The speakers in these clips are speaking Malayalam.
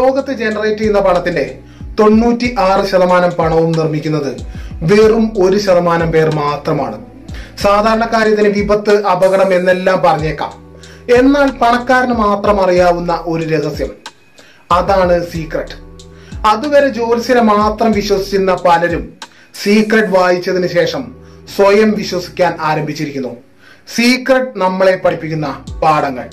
ലോകത്ത് ജനറേറ്റ് ചെയ്യുന്ന പണത്തിന്റെ തൊണ്ണൂറ്റി ആറ് ശതമാനം പണവും നിർമ്മിക്കുന്നത് വെറും ഒരു ശതമാനം പേർ മാത്രമാണ് സാധാരണക്കാർ ഇതിന് വിപത്ത് അപകടം എന്നെല്ലാം പറഞ്ഞേക്കാം എന്നാൽ പണക്കാരന് മാത്രം അറിയാവുന്ന ഒരു രഹസ്യം അതാണ് സീക്രട്ട് അതുവരെ ജ്യോത്സ്യരെ മാത്രം വിശ്വസിച്ചിരുന്ന പലരും സീക്രട്ട് വായിച്ചതിന് ശേഷം സ്വയം വിശ്വസിക്കാൻ ആരംഭിച്ചിരിക്കുന്നു സീക്രട്ട് നമ്മളെ പഠിപ്പിക്കുന്ന പാഠങ്ങൾ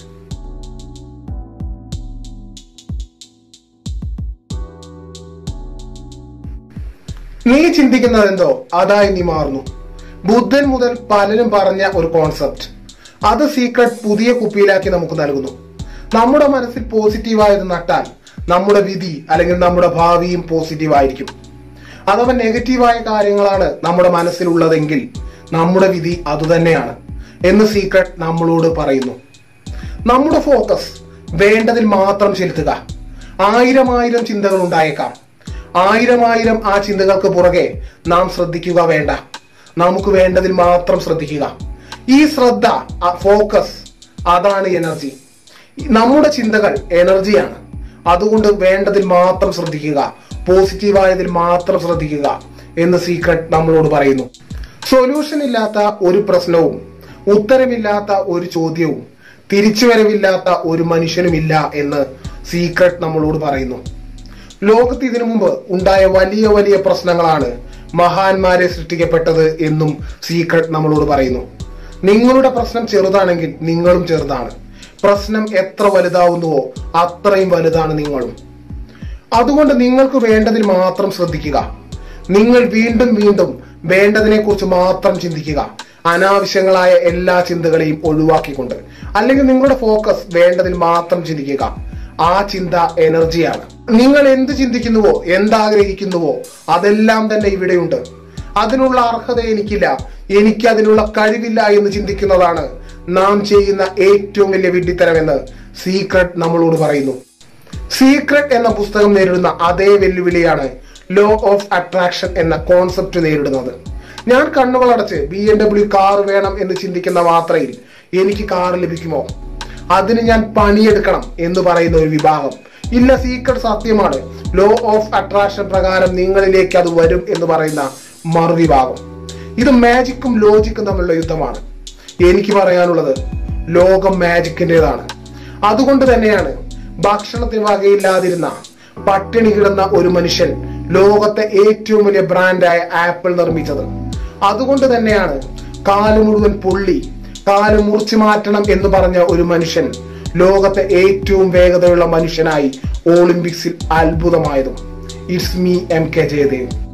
നീ ചിന്തിക്കുന്നത് എന്തോ അതായി നീ മാറുന്നു ബുദ്ധൻ മുതൽ പലരും പറഞ്ഞ ഒരു കോൺസെപ്റ്റ് അത് സീക്രട്ട് പുതിയ കുപ്പിയിലാക്കി നമുക്ക് നൽകുന്നു നമ്മുടെ മനസ്സിൽ പോസിറ്റീവായത് നട്ടാൽ നമ്മുടെ വിധി അല്ലെങ്കിൽ നമ്മുടെ ഭാവിയും പോസിറ്റീവ് ആയിരിക്കും അഥവാ നെഗറ്റീവായ കാര്യങ്ങളാണ് നമ്മുടെ മനസ്സിലുള്ളതെങ്കിൽ നമ്മുടെ വിധി അതുതന്നെയാണ് എന്ന് സീക്രട്ട് നമ്മളോട് പറയുന്നു നമ്മുടെ ഫോക്കസ് വേണ്ടതിൽ മാത്രം ചെലുത്തുക ആയിരം ആയിരം ചിന്തകൾ ഉണ്ടായേക്കാം ആയിരം ആയിരം ആ ചിന്തകൾക്ക് പുറകെ നാം ശ്രദ്ധിക്കുക വേണ്ട നമുക്ക് വേണ്ടതിൽ മാത്രം ശ്രദ്ധിക്കുക ഈ ശ്രദ്ധ ഫോക്കസ് അതാണ് എനർജി നമ്മുടെ ചിന്തകൾ എനർജിയാണ് അതുകൊണ്ട് വേണ്ടതിൽ മാത്രം ശ്രദ്ധിക്കുക പോസിറ്റീവായതിൽ മാത്രം ശ്രദ്ധിക്കുക എന്ന് സീക്രട്ട് നമ്മളോട് പറയുന്നു സൊല്യൂഷൻ ഇല്ലാത്ത ഒരു പ്രശ്നവും ഉത്തരമില്ലാത്ത ഒരു ചോദ്യവും തിരിച്ചുവരവില്ലാത്ത ഒരു മനുഷ്യനുമില്ല എന്ന് സീക്രട്ട് നമ്മളോട് പറയുന്നു ലോകത്ത് ഇതിനു മുമ്പ് ഉണ്ടായ വലിയ വലിയ പ്രശ്നങ്ങളാണ് മഹാന്മാരെ സൃഷ്ടിക്കപ്പെട്ടത് എന്നും സീക്രട്ട് നമ്മളോട് പറയുന്നു നിങ്ങളുടെ പ്രശ്നം ചെറുതാണെങ്കിൽ നിങ്ങളും ചെറുതാണ് പ്രശ്നം എത്ര വലുതാവുന്നുവോ അത്രയും വലുതാണ് നിങ്ങളും അതുകൊണ്ട് നിങ്ങൾക്ക് വേണ്ടതിൽ മാത്രം ശ്രദ്ധിക്കുക നിങ്ങൾ വീണ്ടും വീണ്ടും വേണ്ടതിനെ കുറിച്ച് മാത്രം ചിന്തിക്കുക അനാവശ്യങ്ങളായ എല്ലാ ചിന്തകളെയും ഒഴിവാക്കിക്കൊണ്ട് അല്ലെങ്കിൽ നിങ്ങളുടെ ഫോക്കസ് വേണ്ടതിൽ മാത്രം ചിന്തിക്കുക ആ ചിന്ത എനർജിയാണ് നിങ്ങൾ എന്ത് ചിന്തിക്കുന്നുവോ എന്താഗ്രഹിക്കുന്നുവോ അതെല്ലാം തന്നെ ഇവിടെയുണ്ട് അതിനുള്ള അർഹത എനിക്കില്ല എനിക്ക് അതിനുള്ള കഴിവില്ല എന്ന് ചിന്തിക്കുന്നതാണ് നാം ചെയ്യുന്ന ഏറ്റവും വലിയ വിഡ്ഢിത്തരമെന്ന് സീക്രട്ട് നമ്മളോട് പറയുന്നു സീക്രട്ട് എന്ന പുസ്തകം നേരിടുന്ന അതേ വെല്ലുവിളിയാണ് ലോ ഓഫ് അട്രാക്ഷൻ എന്ന കോൺസെപ്റ്റ് നേരിടുന്നത് ഞാൻ കണ്ണുകളടച്ച് ബി എം ഡബ്ല്യു കാർ വേണം എന്ന് ചിന്തിക്കുന്ന മാത്രയിൽ എനിക്ക് കാർ ലഭിക്കുമോ അതിന് ഞാൻ പണിയെടുക്കണം എന്ന് പറയുന്ന ഒരു വിഭാഗം ഇല്ല സീക്രട്ട് സത്യമാണ് ലോ ഓഫ് അട്രാക്ഷൻ പ്രകാരം നിങ്ങളിലേക്ക് അത് വരും എന്ന് പറയുന്ന മറുവിഭാഗം ഇത് മാജിക്കും ലോജിക്കും തമ്മിലുള്ള യുദ്ധമാണ് എനിക്ക് പറയാനുള്ളത് ലോകം മാജിക്കിൻ്റെതാണ് അതുകൊണ്ട് തന്നെയാണ് ഭക്ഷണത്തിന് വകയില്ലാതിരുന്ന പട്ടിണി കിടന്ന ഒരു മനുഷ്യൻ ലോകത്തെ ഏറ്റവും വലിയ ബ്രാൻഡായ ആപ്പിൾ നിർമ്മിച്ചത് അതുകൊണ്ട് തന്നെയാണ് കാല് മുഴുവൻ പൊള്ളി കാല് മുറിച്ചു മാറ്റണം എന്ന് പറഞ്ഞ ഒരു മനുഷ്യൻ ലോകത്തെ ഏറ്റവും വേഗതയുള്ള മനുഷ്യനായി ഒളിമ്പിക്സിൽ അത്ഭുതമായതും it's me M K Jayadev